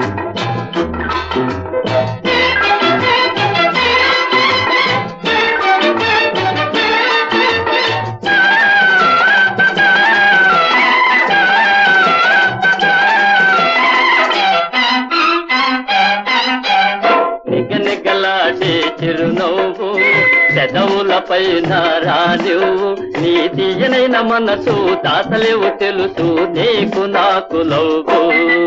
నిగనిగలాడే చిరునవ్వు పెదవులపైన రానివ్వు నీ తీయనైన మనసు దాతలేవు తెలుసు నీకు నాకు లవ్వు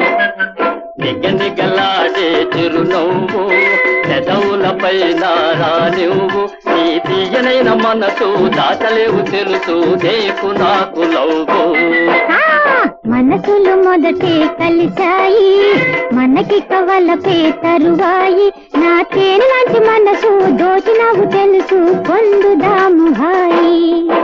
నిగనిగలాడే చిరునవ్వు పెదవులపైన రానివ్వు నీ తీయనైన మనసు దాతలేవు తెలుసు నీకు నాకు లవ్వు ఆ, మనసులు మొదటే కలిశాయి మనకి కవలపే తరువాయి నా తేనె లాంటి మనసు దోచినావు తెలుసు పొందుదాము హాయి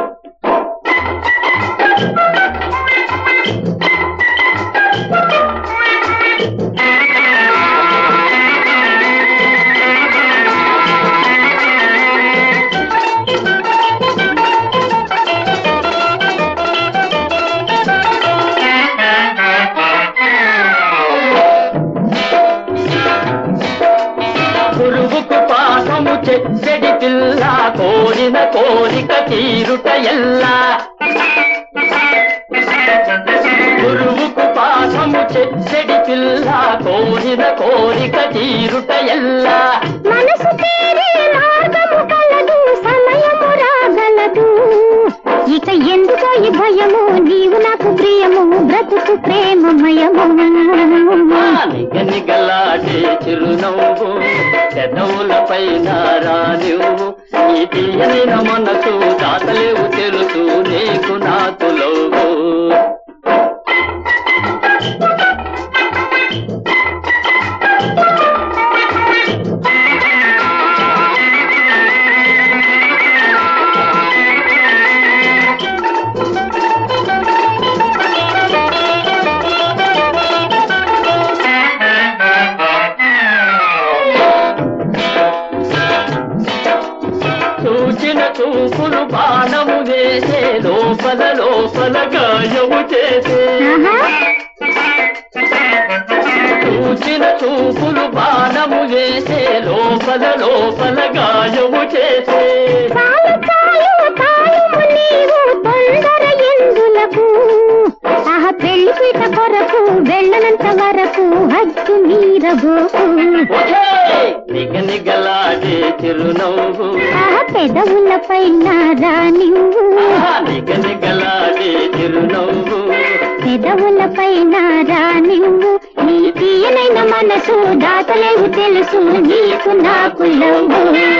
పురుగుకు పాపము చెడి పిల్ల కోరిన కోరిక తీరుట ఎల్లా పురుగుకు పాపము చెడి పిల్ల కోరిన కోరిక తీరుట ఎల్లా మనసు తేరే మార్గము కలదు సమయము రాగలదు ఇక ఎందుకో ఈ భయము నీవు నాకు ప్రియము బ్రతుకు ప్రేమమయము నిగనిగలాడే చిరునవ్వు పెదవులపైన రానివ్వు నీ తీయనైన మనసు దాతలేవు తెలుసు నీకు నాకు లోవు చూచిన చూపులు బాణము వేసే లోపల లోపల గాయము చేసే ఆహా. చూచిన చూపులు బాణము వేసే లోపల లోపల గాయము చేసే చాలు చాలు కాయము నీవు తొందర ఎందులకు ఆహ పెళ్లి పీట కొరకు వెళ్ళనంత వరకు హద్దు మీరబోకు నిగనిగలాడే చిరునవ్వు ఆహ పెదవుల పైన రానివ్వు నిగనిగలాడే చిరునవ్వు పెదవుల పైన రానివ్వు నీ తీయనైన మనసు దాతలేవు తెలుసు నీకు నాకు లవ్వు